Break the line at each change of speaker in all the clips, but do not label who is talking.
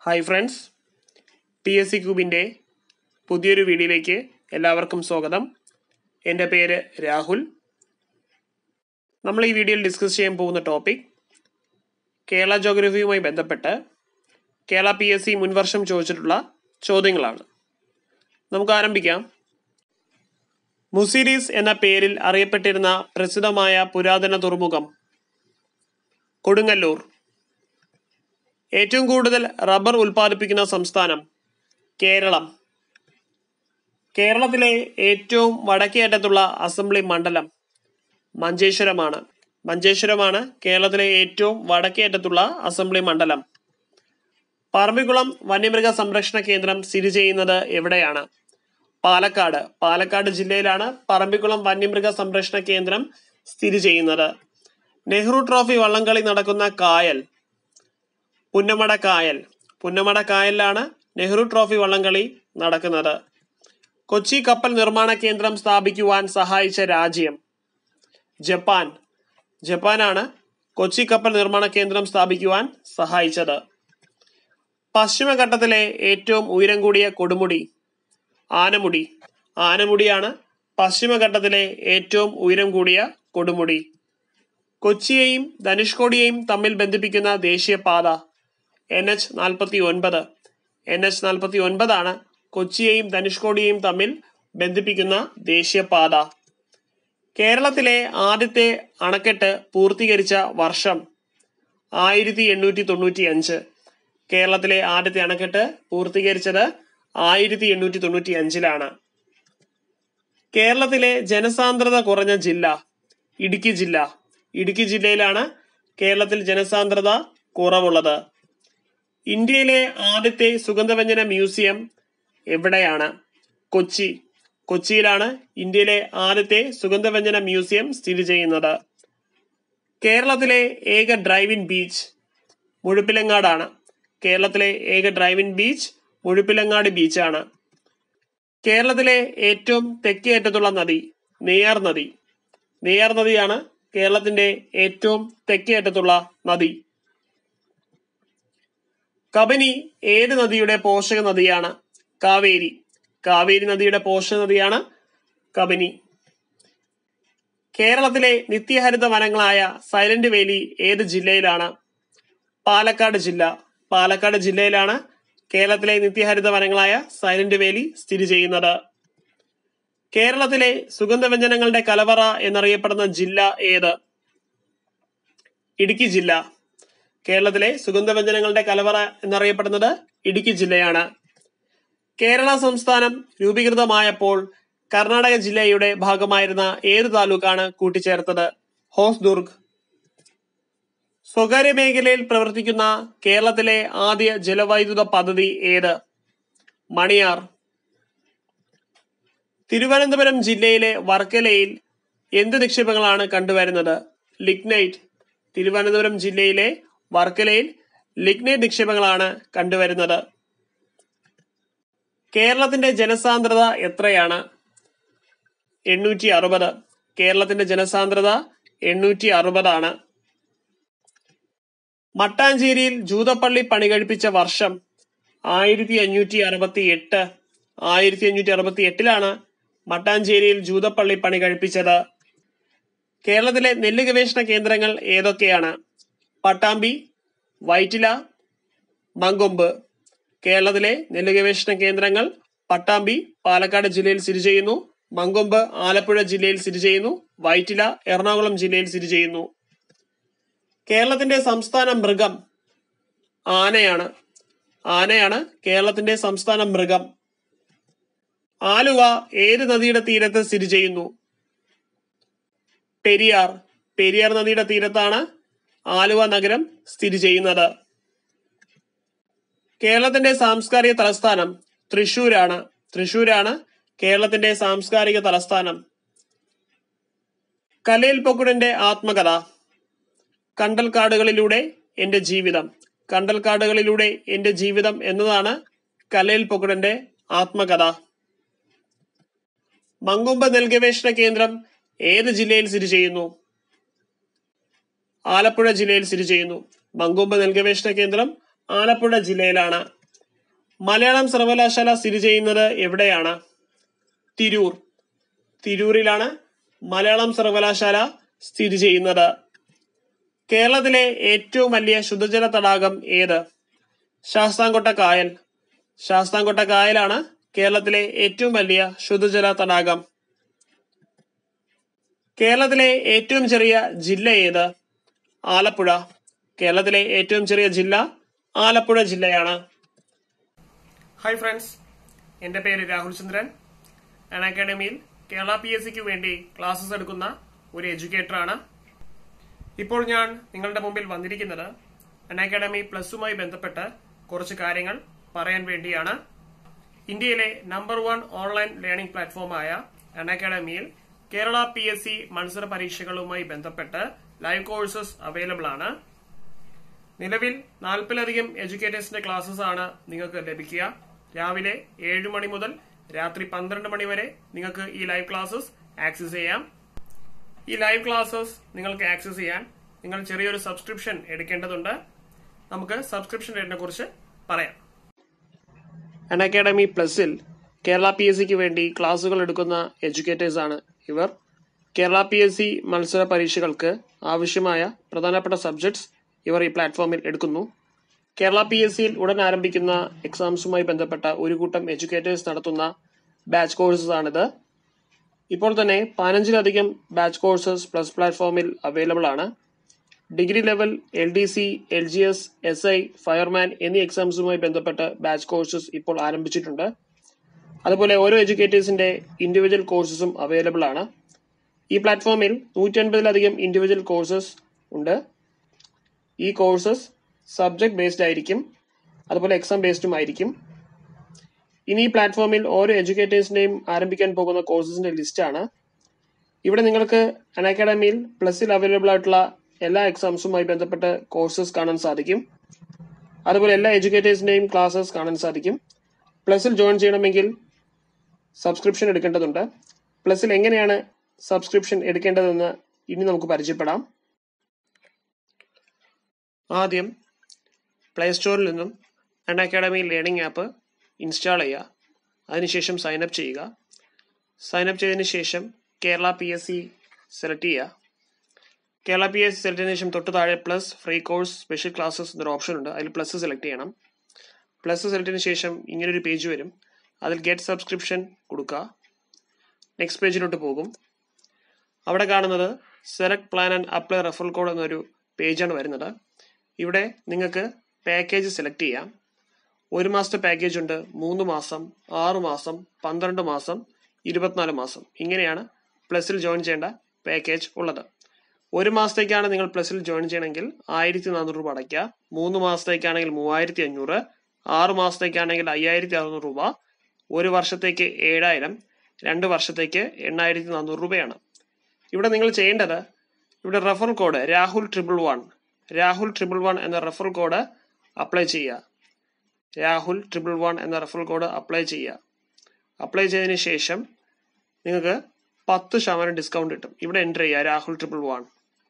hi friends P S C ക്യൂബിൻ്റെ പുതിയൊരു വീഡിയോയിലേക്ക് എല്ലാവർക്കും സ്വാഗതം എൻ്റെ പേര് രാഹുൽ നമ്മൾ ഈ വീഡിയോയിൽ ഡിസ്കസ് ചെയ്യാൻ പോകുന്ന ടോപ്പിക് കേരള ജോഗ്രഫിയുമായി ബന്ധപ്പെട്ട് കേരള പി എസ് സി മുൻവർഷം ചോദിച്ചിട്ടുള്ള ചോദ്യങ്ങളാണ് നമുക്ക് ആരംഭിക്കാം മുസിരീസ് എന്ന പേരിൽ അറിയപ്പെട്ടിരുന്ന പ്രസിദ്ധമായ പുരാതന തുറമുഖം കൊടുങ്ങല്ലൂർ ഏറ്റവും കൂടുതൽ റബ്ബർ ഉൽപ്പാദിപ്പിക്കുന്ന സംസ്ഥാനം കേരളം കേരളത്തിലെ ഏറ്റവും വടക്കേ അറ്റത്തുള്ള അസംബ്ലി മണ്ഡലം മഞ്ചേശ്വരമാണ് മഞ്ചേശ്വരമാണ് കേരളത്തിലെ ഏറ്റവും വടക്കേ അറ്റത്തുള്ള അസംബ്ലി മണ്ഡലം പറമ്പിക്കുളം വന്യമൃഗ സംരക്ഷണ കേന്ദ്രം സ്ഥിതി ചെയ്യുന്നത് എവിടെയാണ് പാലക്കാട് പാലക്കാട് ജില്ലയിലാണ് പറമ്പിക്കുളം വന്യമൃഗ സംരക്ഷണ കേന്ദ്രം സ്ഥിതി ചെയ്യുന്നത് നെഹ്റു ട്രോഫി വള്ളംകളി നടക്കുന്ന കായൽ പുന്നമട കായൽ പുന്നമട കായലിലാണ് നെഹ്റു ട്രോഫി വള്ളംകളി നടക്കുന്നത് കൊച്ചി കപ്പൽ നിർമ്മാണ കേന്ദ്രം സ്ഥാപിക്കുവാൻ സഹായിച്ച രാജ്യം ജപ്പാൻ ജപ്പാനാണ് കൊച്ചി കപ്പൽ നിർമ്മാണ കേന്ദ്രം സ്ഥാപിക്കുവാൻ സഹായിച്ചത് പശ്ചിമഘട്ടത്തിലെ ഏറ്റവും ഉയരം കൂടിയ കൊടുമുടി ആനമുടി ആനമുടിയാണ് പശ്ചിമഘട്ടത്തിലെ ഏറ്റവും ഉയരം കൂടിയ കൊടുമുടി കൊച്ചിയെയും ധനുഷ്കോടിയെയും തമ്മിൽ ബന്ധിപ്പിക്കുന്ന ദേശീയപാത എൻ എച്ച് നാൽപ്പത്തി ഒൻപത് എൻ എച്ച് നാൽപ്പത്തി ഒൻപതാണ് കൊച്ചിയെയും ധനുഷ്കോടിയെയും തമ്മിൽ ബന്ധിപ്പിക്കുന്ന ദേശീയപാത കേരളത്തിലെ ആദ്യത്തെ അണക്കെട്ട് പൂർത്തീകരിച്ച വർഷം ആയിരത്തി എണ്ണൂറ്റി തൊണ്ണൂറ്റി അഞ്ച് കേരളത്തിലെ ആദ്യത്തെ അണക്കെട്ട് പൂർത്തീകരിച്ചത് ആയിരത്തി എണ്ണൂറ്റി തൊണ്ണൂറ്റി അഞ്ചിലാണ് കേരളത്തിലെ ജനസാന്ദ്രത കുറഞ്ഞ ജില്ല ഇടുക്കി ജില്ല ഇടുക്കി ജില്ലയിലാണ് കേരളത്തിൽ ജനസാന്ദ്രത കുറവുള്ളത് ഇന്ത്യയിലെ ആദ്യത്തെ സുഗന്ധവ്യഞ്ജന മ്യൂസിയം എവിടെയാണ് കൊച്ചി കൊച്ചിയിലാണ് ഇന്ത്യയിലെ ആദ്യത്തെ സുഗന്ധവ്യഞ്ജന മ്യൂസിയം സ്ഥിതി ചെയ്യുന്നത് കേരളത്തിലെ ഏക ഡ്രൈവിൻ ബീച്ച് മുഴുപ്പിലങ്ങാടാണ് കേരളത്തിലെ ഏക ഡ്രൈവിൻ ബീച്ച് മുഴുപ്പിലങ്ങാട് ബീച്ചാണ് കേരളത്തിലെ ഏറ്റവും തെക്കേ അറ്റത്തുള്ള നദി നെയ്യാർ നദി നെയ്യാർ നദിയാണ് കേരളത്തിന്റെ ഏറ്റവും തെക്കേ അറ്റത്തുള്ള നദി കബനി ഏത് നദിയുടെ പോഷക നദിയാണ് കാവേരി കാവേരി നദിയുടെ പോഷക നദിയാണ് കബനി കേരളത്തിലെ നിത്യഹരിത വനങ്ങളായ സൈലന്റ് വേലി ഏത് ജില്ലയിലാണ് പാലക്കാട് ജില്ല പാലക്കാട് ജില്ലയിലാണ് കേരളത്തിലെ നിത്യഹരിത വനങ്ങളായ സൈലന്റ് വേലി സ്ഥിതി ചെയ്യുന്നത് കേരളത്തിലെ സുഗന്ധവ്യഞ്ജനങ്ങളുടെ കലവറ എന്നറിയപ്പെടുന്ന ജില്ല ഏത് ഇടുക്കി ജില്ല കേരളത്തിലെ സുഗന്ധവ്യഞ്ജനങ്ങളുടെ കലവറ എന്നറിയപ്പെടുന്നത് ഇടുക്കി ജില്ലയാണ് കേരള സംസ്ഥാനം രൂപീകൃതമായപ്പോൾ കർണാടക ജില്ലയുടെ ഭാഗമായിരുന്ന ഏത് താലൂക്കാണ് കൂട്ടിച്ചേർത്തത് ഹോസ്ദുർഗ് സ്വകാര്യ മേഖലയിൽ പ്രവർത്തിക്കുന്ന കേരളത്തിലെ ആദ്യ ജലവൈദ്യുത പദ്ധതി ഏത് മണിയാർ തിരുവനന്തപുരം ജില്ലയിലെ വർക്കലയിൽ എന്ത് നിക്ഷേപങ്ങളാണ് കണ്ടുവരുന്നത് ലിഗ്നൈറ്റ് തിരുവനന്തപുരം ജില്ലയിലെ വർക്കലയിൽ ലിഗ്നൈറ്റ് നിക്ഷേപങ്ങളാണ് കണ്ടുവരുന്നത് കേരളത്തിന്റെ ജനസാന്ദ്രത എത്രയാണ് എണ്ണൂറ്റി അറുപത് കേരളത്തിന്റെ ജനസാന്ദ്രത എണ്ണൂറ്റി അറുപതാണ് മട്ടാഞ്ചേരിയിൽ ജൂതപ്പള്ളി പണി കഴിപ്പിച്ച വർഷം ആയിരത്തി അഞ്ഞൂറ്റി അറുപത്തി എട്ട് ആയിരത്തി അഞ്ഞൂറ്റി അറുപത്തി എട്ടിലാണ് മട്ടാഞ്ചേരിയിൽ ജൂതപ്പള്ളി പണി കഴിപ്പിച്ചത് കേരളത്തിലെ നെല്ല് ഗവേഷണ കേന്ദ്രങ്ങൾ ഏതൊക്കെയാണ് പട്ടാമ്പി വൈറ്റില മങ്കൊമ്പ് കേരളത്തിലെ നെല്ല് ഗവേഷണ കേന്ദ്രങ്ങൾ പട്ടാമ്പി പാലക്കാട് ജില്ലയിൽ സ്ഥിതി ചെയ്യുന്നു മങ്കൊമ്പ് ആലപ്പുഴ ജില്ലയിൽ സ്ഥിതി ചെയ്യുന്നു വൈറ്റില എറണാകുളം ജില്ലയിൽ സ്ഥിതി ചെയ്യുന്നു കേരളത്തിന്റെ സംസ്ഥാന മൃഗം ആനയാണ് ആനയാണ് കേരളത്തിന്റെ സംസ്ഥാന മൃഗം ആലുവ ഏത് നദിയുടെ തീരത്ത് സ്ഥിതി ചെയ്യുന്നു പെരിയാർ പെരിയാർ നദിയുടെ തീരത്താണ് ആലുവ നഗരം സ്ഥിതി ചെയ്യുന്നത് കേരളത്തിന്റെ സാംസ്കാരിക തലസ്ഥാനം തൃശൂരാണ് തൃശൂരാണ് കേരളത്തിന്റെ സാംസ്കാരിക തലസ്ഥാനം കലയിൽ പൊക്കുടന്റെ ആത്മകഥ കണ്ടൽക്കാടുകളിലൂടെ എന്റെ ജീവിതം കണ്ടൽക്കാടുകളിലൂടെ എന്റെ ജീവിതം എന്നതാണ് കലയിൽ പൊക്കുടന്റെ ആത്മകഥ മങ്കൊമ്പ് നെൽഗവേഷണ കേന്ദ്രം ഏത് ജില്ലയിൽ സ്ഥിതി ചെയ്യുന്നു ആലപ്പുഴ ജില്ലയിൽ സ്ഥിതി ചെയ്യുന്നു മങ്കൊമ്പ് നെൽഗവേഷണ കേന്ദ്രം ആലപ്പുഴ ജില്ലയിലാണ് മലയാളം സർവകലാശാല സ്ഥിതി ചെയ്യുന്നത് എവിടെയാണ് തിരൂർ തിരൂരിലാണ് മലയാളം സർവകലാശാല സ്ഥിതി ചെയ്യുന്നത് കേരളത്തിലെ ഏറ്റവും വലിയ ശുദ്ധജല തടാകം ഏത് ശാസ്താംകോട്ട കായൽ ശാസ്താംകോട്ട കായലാണ് കേരളത്തിലെ ഏറ്റവും വലിയ ശുദ്ധജല തടാകം കേരളത്തിലെ ഏറ്റവും ചെറിയ ജില്ല ഏത് ആലപ്പുഴ കേരളത്തിലെ ഏറ്റവും ചെറിയ ജില്ല ആലപ്പുഴ ജില്ലയാണ് ഹായ് ഫ്രണ്ട്സ് എൻ്റെ പേര് രാഹുൽ ചന്ദ്രൻ അൺ അക്കാഡമിയിൽ കേരള പി എസ് സിക്ക് വേണ്ടി ക്ലാസ്സസ് എടുക്കുന്ന ഒരു എഡ്യൂക്കേറ്ററാണ് ഇപ്പോൾ ഞാൻ നിങ്ങളുടെ മുമ്പിൽ വന്നിരിക്കുന്നത് അൺ അക്കാഡമി പ്ലസുമായി ബന്ധപ്പെട്ട് കുറച്ച് കാര്യങ്ങൾ പറയാൻ വേണ്ടിയാണ് ഇന്ത്യയിലെ നമ്പർ വൺ ഓൺലൈൻ ലേണിംഗ് പ്ലാറ്റ്ഫോമായ അൺ അക്കാഡമിയിൽ കേരള പി എസ് സി മത്സര പരീക്ഷകളുമായി ബന്ധപ്പെട്ട് ലൈവ് കോഴ്സസ് അവൈലബിൾ ആണ് നിലവിൽ നാൽപ്പതിലധികം എഡ്യൂക്കേറ്റേഴ്സിന്റെ ക്ലാസ്സസ് ആണ് നിങ്ങൾക്ക് ലഭിക്കുക രാവിലെ ഏഴ് മണി മുതൽ രാത്രി പന്ത്രണ്ട് മണി വരെ നിങ്ങൾക്ക് ഈ ലൈവ് ക്ലാസ്സസ് ആക്സസ് ചെയ്യാം ഈ ലൈവ് ക്ലാസ്സസ് നിങ്ങൾക്ക് ആക്സസ് ചെയ്യാൻ നിങ്ങൾ ചെറിയൊരു സബ്സ്ക്രിപ്ഷൻ എടുക്കേണ്ടതുണ്ട് നമുക്ക് സബ്സ്ക്രിപ്ഷൻ റേറ്റിനെ കുറിച്ച് പറയാം അൺ അക്കാഡമി പ്ലസിൽ കേരള പി എസ് സിക്ക് വേണ്ടി ക്ലാസുകൾ എടുക്കുന്ന എഡ്യൂക്കേറ്റേഴ്സ് ആണ് ഇവർ കേരള പി എസ് സി മത്സര പരീക്ഷകൾക്ക് ആവശ്യമായ പ്രധാനപ്പെട്ട സബ്ജക്ട്സ് ഇവർ ഈ പ്ലാറ്റ്ഫോമിൽ എടുക്കുന്നു കേരള പി എസ് സിയിൽ ഉടൻ ആരംഭിക്കുന്ന എക്സാംസുമായി ബന്ധപ്പെട്ട ഒരു കൂട്ടം എഡ്യൂക്കേറ്റേഴ്സ് നടത്തുന്ന ബാച്ച് കോഴ്സസ് ആണിത് ഇപ്പോൾ തന്നെ പതിനഞ്ചിലധികം ബാച്ച് കോഴ്സസ് പ്ലസ് പ്ലാറ്റ്ഫോമിൽ അവൈലബിൾ ആണ് degree level L D C L G S S I fireman എന്നീ എക്സാംസുമായി ബന്ധപ്പെട്ട് ബാച്ച് കോഴ്സസ് ഇപ്പോൾ ആരംഭിച്ചിട്ടുണ്ട് അതുപോലെ ഓരോ എഡ്യൂക്കേറ്റേഴ്സിന്റെ ഇൻഡിവിജ്വൽ കോഴ്സസും അവൈലബിൾ ആണ് ഈ പ്ലാറ്റ്ഫോമിൽ നൂറ്റി അൻപതിലധികം ഇൻഡിവിജ്വൽ കോഴ്സസ് ഉണ്ട് ഈ കോഴ്സസ് സബ്ജക്ട് ബേസ്ഡ് ആയിരിക്കും അതുപോലെ എക്സാം ബേസ്ഡും ആയിരിക്കും ഇനി ഈ പ്ലാറ്റ്ഫോമിൽ ഓരോ എഡ്യൂക്കേറ്റേഴ്സിന്റെയും ആരംഭിക്കാൻ പോകുന്ന കോഴ്സസിന്റെ ലിസ്റ്റാണ് ഇവിടെ നിങ്ങൾക്ക് അൺ അക്കാഡമിയിൽ പ്ലസിൽ അവൈലബിൾ ആയിട്ടുള്ള എല്ലാ എക്സാംസുമായി ബന്ധപ്പെട്ട് കോഴ്സസ് കാണാൻ സാധിക്കും അതുപോലെ എല്ലാ എഡ്യൂക്കേറ്റേഴ്സിന്റെയും ക്ലാസ്സസ് കാണാൻ സാധിക്കും പ്ലസിൽ ജോയിൻ ചെയ്യണമെങ്കിൽ സബ്സ്ക്രിപ്ഷൻ എടുക്കേണ്ടതുണ്ട് പ്ലസിൽ എങ്ങനെയാണ് സബ്സ്ക്രിപ്ഷൻ എടുക്കേണ്ടതെന്ന് ഇനി നമുക്ക് പരിചയപ്പെടാം ആദ്യം പ്ലേ സ്റ്റോറിൽ നിന്നും Unacademy learning app install ചെയ്യുക അതിനുശേഷം സൈൻ അപ്പ് ചെയ്യുക സൈൻ അപ്പ് ചെയ്തതിന് ശേഷം Kerala P S C select ചെയ്യുക Kerala P S C select ചെയ്തതിനു ശേഷം തൊട്ട് താഴെ plus free course special classes എന്നൊരു ഓപ്ഷൻ ഉണ്ട് അതിൽ പ്ലസ് സെലക്ട് ചെയ്യണം പ്ലസ് സെലക്ട് ചെയ്തതിനു ശേഷം ഇങ്ങനൊരു പേജ് വരും അതിൽ ഗെറ്റ് സബ്സ്ക്രിപ്ഷൻ കൊടുക്കുക നെക്സ്റ്റ് പേജിലോട്ട് പോകും അവിടെ കാണുന്നത് select plan and apply referral code എന്നൊരു പേജാണ് വരുന്നത് ഇവിടെ നിങ്ങൾക്ക് പാക്കേജ് സെലക്ട് ചെയ്യാം ഒരു മാസത്തെ പാക്കേജ് ഉണ്ട് മൂന്ന് മാസം ആറ് മാസം പന്ത്രണ്ട് മാസം ഇരുപത്തിനാല് മാസം ഇങ്ങനെയാണ് പ്ലസിൽ ജോയിൻ ചെയ്യേണ്ട പാക്കേജ് ഉള്ളത് ഒരു മാസത്തേക്കാണ് നിങ്ങൾ പ്ലസിൽ ജോയിൻ ചെയ്യണമെങ്കിൽ ആയിരത്തി നാനൂറ് രൂപ അടയ്ക്കുക മൂന്ന് മാസത്തേക്കാണെങ്കിൽ മൂവായിരത്തി അഞ്ഞൂറ് ആറ് മാസത്തേക്കാണെങ്കിൽ അയ്യായിരത്തി അറുന്നൂറ് രൂപ ഒരു വർഷത്തേക്ക് ഏഴായിരം രണ്ട് വർഷത്തേക്ക് എണ്ണായിരത്തി നാനൂറ് രൂപയാണ് ഇവിടെ നിങ്ങൾ ചെയ്യേണ്ടത് ഇവിടെ referral code Rahul triple one Rahul triple one എന്ന റെഫറൽ കോഡ് അപ്ലൈ ചെയ്യുക രാഹുൽ ട്രിപ്പിൾ വൺ എന്ന റെഫറൽ കോഡ് അപ്ലൈ ചെയ്യുക അപ്ലൈ ചെയ്തതിന് ശേഷം നിങ്ങൾക്ക് പത്ത് ശതമാനം ഡിസ്കൗണ്ട് കിട്ടും ഇവിടെ എൻ്റർ ചെയ്യുക രാഹുൽ ട്രിപ്പിൾ വൺ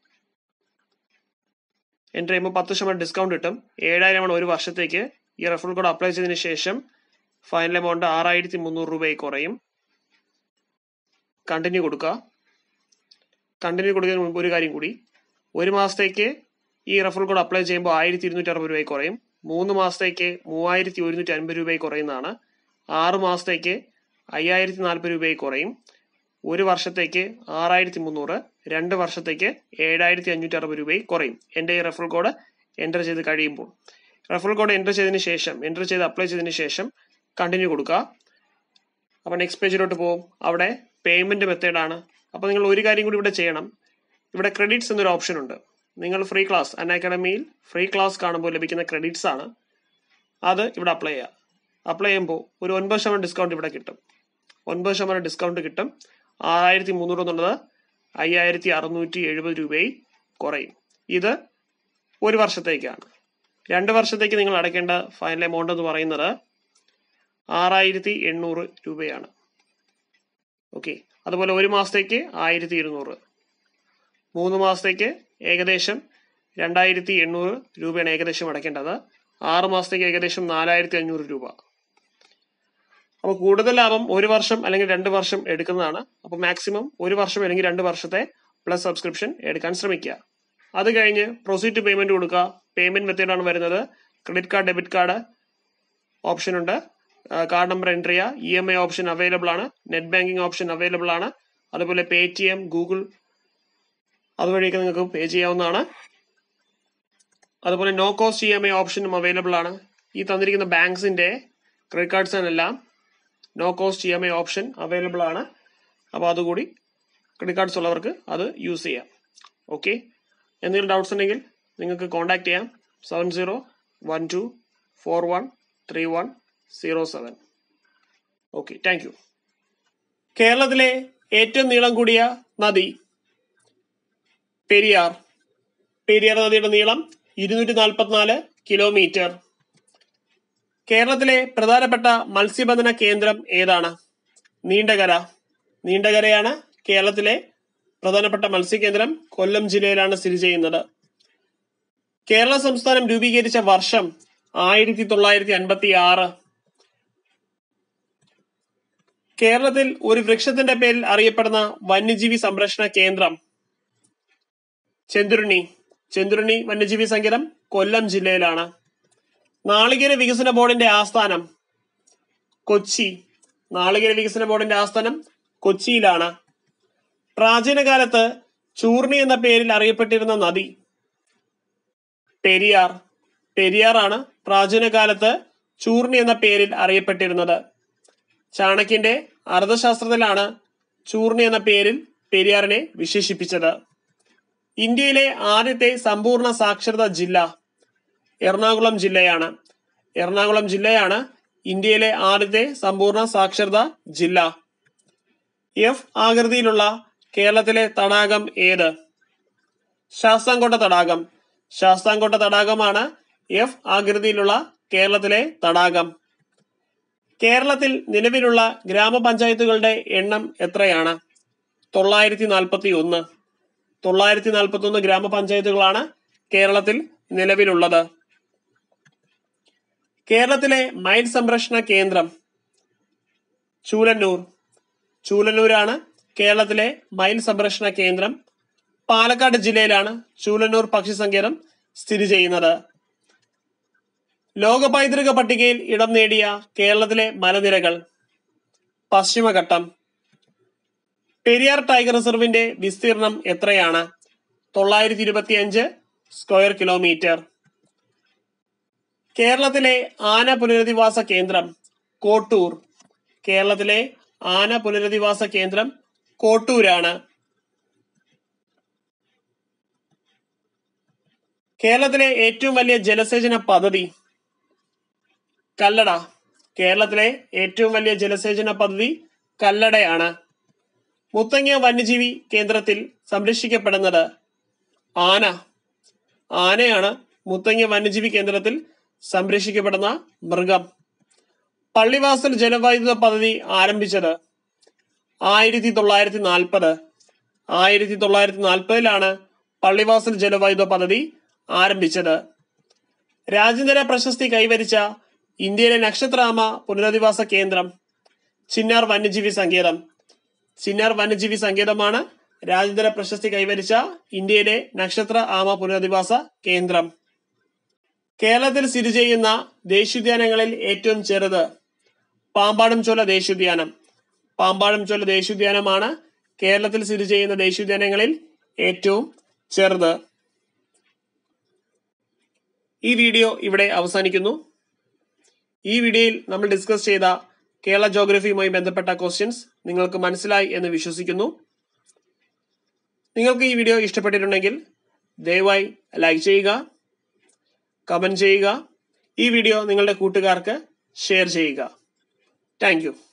എൻ്റർ ചെയ്യുമ്പോൾ പത്ത് ശതമാനം ഡിസ്കൗണ്ട് കിട്ടും ഏഴായിരമാണ് ഒരു വർഷത്തേക്ക് ഈ റെഫറൽ കോഡ് അപ്ലൈ ചെയ്തതിന് ശേഷം ഫൈനൽ എമൗണ്ട് ആറായിരത്തി മുന്നൂറ് രൂപയിൽ കുറയും കണ്ടിന്യൂ കൊടുക്കുക കണ്ടിന്യൂ കൊടുക്കുന്നതിന് മുമ്പ് ഒരു കാര്യം കൂടി ഒരു മാസത്തേക്ക് ഈ റെഫറൽ കോഡ് അപ്ലൈ ചെയ്യുമ്പോൾ ആയിരത്തി ഇരുന്നൂറ്റി അറുപത് രൂപയിൽ കുറയും മൂന്ന് മാസത്തേക്ക് മൂവായിരത്തി ഒരുന്നൂറ്റി അൻപത് രൂപയിൽ കുറയുന്നതാണ് ആറ് മാസത്തേക്ക് അയ്യായിരത്തി നാൽപ്പത് രൂപയിൽ കുറയും ഒരു വർഷത്തേക്ക് ആറായിരത്തി മുന്നൂറ് രണ്ട് വർഷത്തേക്ക് ഏഴായിരത്തി അഞ്ഞൂറ്റി അറുപത് രൂപയിൽ കുറയും എൻ്റെ ഈ റെഫറൽ കോഡ് എൻ്റർ ചെയ്ത് കഴിയുമ്പോൾ റെഫറൽ കോഡ് എൻ്റർ ചെയ്തതിന് ശേഷം എൻ്റർ ചെയ്ത് അപ്ലൈ ചെയ്തതിന് ശേഷം കണ്ടിന്യൂ കൊടുക്കുക അപ്പോൾ നെക്സ്റ്റ് പേജിലോട്ട് പോകും അവിടെ പേയ്മെന്റ് മെത്തേഡാണ് അപ്പോൾ നിങ്ങൾ ഒരു കാര്യം കൂടി ഇവിടെ ചെയ്യണം ഇവിടെ ക്രെഡിറ്റ്സ് എന്നൊരു ഓപ്ഷൻ ഉണ്ട് നിങ്ങൾ ഫ്രീ ക്ലാസ് അൻ അക്കാഡമിയിൽ ഫ്രീ ക്ലാസ് കാണുമ്പോൾ ലഭിക്കുന്ന ക്രെഡിറ്റ്സ് ആണ് അത് ഇവിടെ അപ്ലൈ ചെയ്യുക അപ്ലൈ ചെയ്യുമ്പോൾ ഒരു ഒൻപത് ശതമാനം ഡിസ്കൗണ്ട് ഇവിടെ കിട്ടും ഒൻപത് ശതമാനം ഡിസ്കൗണ്ട് കിട്ടും ആറായിരത്തി മുന്നൂറ് എന്നുള്ളത് അയ്യായിരത്തി അറുന്നൂറ്റി എഴുപത് രൂപയിൽ കുറയും ഇത് ഒരു വർഷത്തേക്കാണ് രണ്ട് വർഷത്തേക്ക് നിങ്ങൾ അടയ്ക്കേണ്ട ഫൈനൽ എമൗണ്ട് എന്ന് പറയുന്നത് ആറായിരത്തി എണ്ണൂറ് രൂപയാണ് ഓക്കെ അതുപോലെ ഒരു മാസത്തേക്ക് ആയിരത്തി ഇരുന്നൂറ് മൂന്ന് മാസത്തേക്ക് ഏകദേശം രണ്ടായിരത്തി എണ്ണൂറ് രൂപയാണ് ഏകദേശം അടയ്ക്കേണ്ടത് ആറ് മാസത്തേക്ക് ഏകദേശം നാലായിരത്തി അഞ്ഞൂറ് രൂപ അപ്പോൾ കൂടുതൽ ലാഭം ഒരു വർഷം അല്ലെങ്കിൽ രണ്ട് വർഷം എടുക്കുന്നതാണ് അപ്പോൾ മാക്സിമം ഒരു വർഷം അല്ലെങ്കിൽ രണ്ട് വർഷത്തെ പ്ലസ് സബ്സ്ക്രിപ്ഷൻ എടുക്കാൻ ശ്രമിക്കുക അത് കഴിഞ്ഞ് പ്രൊസീഡ് ടു പേയ്മെന്റ് കൊടുക്കുക പേയ്മെന്റ് മെത്തേഡാണ് വരുന്നത് credit card debit card option ഉണ്ട് കാർഡ് നമ്പർ എൻട്രി ചെയ്യുക E M I option available ആണ് നെറ്റ് ബാങ്കിങ് ഓപ്ഷൻ അവൈലബിൾ ആണ് അതുപോലെ പേ ടി എം ഗൂഗിൾ അതുവഴിയൊക്കെ നിങ്ങൾക്ക് പേ ചെയ്യാവുന്നതാണ് അതുപോലെ no cost E M I ഓപ്ഷനും അവൈലബിൾ ആണ് ഈ തന്നിരിക്കുന്ന ബാങ്ക്സിന്റെ ക്രെഡിറ്റ് കാർഡ്സിനെല്ലാം no cost E M I option available ആണ് അപ്പോൾ അതുകൂടി ക്രെഡിറ്റ് കാർഡ്സ് ഉള്ളവർക്ക് അത് യൂസ് ചെയ്യാം ഓക്കെ എന്തെങ്കിലും ഡൗട്ട്സ് ഉണ്ടെങ്കിൽ നിങ്ങൾക്ക് കോൺടാക്ട് ചെയ്യാം seven zero one two four one three one zero seven okay thank you കേരളത്തിലെ ഏറ്റവും നീളം കൂടിയ നദി പെരിയാർ പെരിയാർ നദിയുടെ നീളം ഇരുന്നൂറ്റി നാൽപ്പത്തിനാല് കിലോമീറ്റർ കേരളത്തിലെ പ്രധാനപ്പെട്ട മത്സ്യബന്ധന കേന്ദ്രം ഏതാണ് നീണ്ടകര നീണ്ടകരയാണ് കേരളത്തിലെ പ്രധാനപ്പെട്ട മത്സ്യകേന്ദ്രം കൊല്ലം ജില്ലയിലാണ് സ്ഥിതി ചെയ്യുന്നത് കേരള സംസ്ഥാനം രൂപീകരിച്ച വർഷം ആയിരത്തി തൊള്ളായിരത്തി അൻപത്തി ആറ് കേരളത്തിൽ ഒരു വൃക്ഷത്തിന്റെ പേരിൽ അറിയപ്പെടുന്ന വന്യജീവി സംരക്ഷണ കേന്ദ്രം ചെന്തുരുണി ചെന്തുരുണി വന്യജീവി സങ്കേതം കൊല്ലം ജില്ലയിലാണ് നാളികേര വികസന ബോർഡിന്റെ ആസ്ഥാനം കൊച്ചി നാളികേര വികസന ബോർഡിന്റെ ആസ്ഥാനം കൊച്ചിയിലാണ് പ്രാചീന കാലത്ത് ചൂർണി എന്ന പേരിൽ അറിയപ്പെട്ടിരുന്ന നദി പെരിയാർ പെരിയാറാണ് പ്രാചീന കാലത്ത് ചൂർണി എന്ന പേരിൽ അറിയപ്പെട്ടിരുന്നത് ചാണക്യന്റെ അർത്ഥശാസ്ത്രത്തിലാണ് ചൂർണി എന്ന പേരിൽ പെരിയാറിനെ വിശേഷിപ്പിച്ചത് ഇന്ത്യയിലെ ആദ്യത്തെ സമ്പൂർണ്ണ സാക്ഷരത ജില്ല എറണാകുളം ജില്ലയാണ് എറണാകുളം ജില്ലയാണ് ഇന്ത്യയിലെ ആദ്യത്തെ സമ്പൂർണ്ണ സാക്ഷരത ജില്ല എഫ് ആകൃതിയിലുള്ള കേരളത്തിലെ തടാകം ഏത് ശാസ്താംകോട്ട തടാകം ശാസ്താംകോട്ട തടാകമാണ് എഫ് ആകൃതിയിലുള്ള കേരളത്തിലെ തടാകം കേരളത്തിൽ നിലവിലുള്ള ഗ്രാമപഞ്ചായത്തുകളുടെ എണ്ണം എത്രയാണ് തൊള്ളായിരത്തി നാൽപ്പത്തി ഒന്ന് തൊള്ളായിരത്തി നാൽപ്പത്തി ഒന്ന് ഗ്രാമപഞ്ചായത്തുകളാണ് കേരളത്തിൽ നിലവിലുള്ളത് കേരളത്തിലെ മയിൽ സംരക്ഷണ കേന്ദ്രം ചൂലന്നൂർ ചൂലന്നൂരാണ് കേരളത്തിലെ മയിൽ സംരക്ഷണ കേന്ദ്രം പാലക്കാട് ജില്ലയിലാണ് ചൂലന്നൂർ പക്ഷി സങ്കേതം സ്ഥിതി ചെയ്യുന്നത് ലോക പൈതൃക പട്ടികയിൽ ഇടം നേടിയ കേരളത്തിലെ മലനിരകൾ പശ്ചിമഘട്ടം പെരിയാർ ടൈഗർ റിസർവിന്റെ വിസ്തീർണം എത്രയാണ് തൊള്ളായിരത്തി ഇരുപത്തി അഞ്ച് സ്ക്വയർ കിലോമീറ്റർ കേരളത്തിലെ ആന പുനരധിവാസ കേന്ദ്രം കോട്ടൂർ കേരളത്തിലെ ആന പുനരധിവാസ കേന്ദ്രം കോട്ടൂരാണ് കേരളത്തിലെ ഏറ്റവും വലിയ ജലസേചന പദ്ധതി കല്ലട കേരളത്തിലെ ഏറ്റവും വലിയ ജലസേചന പദ്ധതി കല്ലടയാണ് മുത്തങ്ങ വന്യജീവി കേന്ദ്രത്തിൽ സംരക്ഷിക്കപ്പെടുന്നത് ആന ആനയാണ് മുത്തങ്ങ വന്യജീവി കേന്ദ്രത്തിൽ സംരക്ഷിക്കപ്പെടുന്ന മൃഗം പള്ളിവാസൽ ജലവൈദ്യുത പദ്ധതി ആരംഭിച്ചത് ആയിരത്തി തൊള്ളായിരത്തി നാൽപ്പത് ആയിരത്തി തൊള്ളായിരത്തി നാൽപ്പതിലാണ് പള്ളിവാസൽ ജലവൈദ്യുത പദ്ധതി ആരംഭിച്ചത് രാജ്യാന്തര പ്രശസ്തി കൈവരിച്ച ഇന്ത്യയിലെ നക്ഷത്രാമ പുനരധിവാസ കേന്ദ്രം ചിന്നാർ വന്യജീവി സങ്കേതം ചിന്നാർ വന്യജീവി സങ്കേതമാണ് രാജ്യാന്തര പ്രശസ്തി കൈവരിച്ച ഇന്ത്യയിലെ നക്ഷത്ര ആമ പുനരധിവാസ കേന്ദ്രം കേരളത്തിൽ സ്ഥിതി ചെയ്യുന്ന ദേശീയോദ്യാനങ്ങളിൽ ഏറ്റവും ചെറുത് പാമ്പാടും ചോല ദേശീയോദ്യാനം പാമ്പാടും ചോല ദേശീയോദ്യാനമാണ് കേരളത്തിൽ സ്ഥിതി ചെയ്യുന്ന ദേശീയോദ്യാനങ്ങളിൽ ഏറ്റവും ചെറുത് ഈ വീഡിയോ ഇവിടെ അവസാനിക്കുന്നു ഈ വീഡിയോയിൽ നമ്മൾ ഡിസ്കസ് ചെയ്ത കേരള ജോഗ്രഫിയുമായി ബന്ധപ്പെട്ട ക്വസ്റ്റ്യൻസ് നിങ്ങൾക്ക് മനസ്സിലായി എന്ന് വിശ്വസിക്കുന്നു നിങ്ങൾക്ക് ഈ വീഡിയോ ഇഷ്ടപ്പെട്ടിട്ടുണ്ടെങ്കിൽ ദയവായി ലൈക്ക് ചെയ്യുക കമന്റ് ചെയ്യുക ഈ വീഡിയോ നിങ്ങളുടെ കൂട്ടുകാർക്ക് ഷെയർ ചെയ്യുക താങ്ക്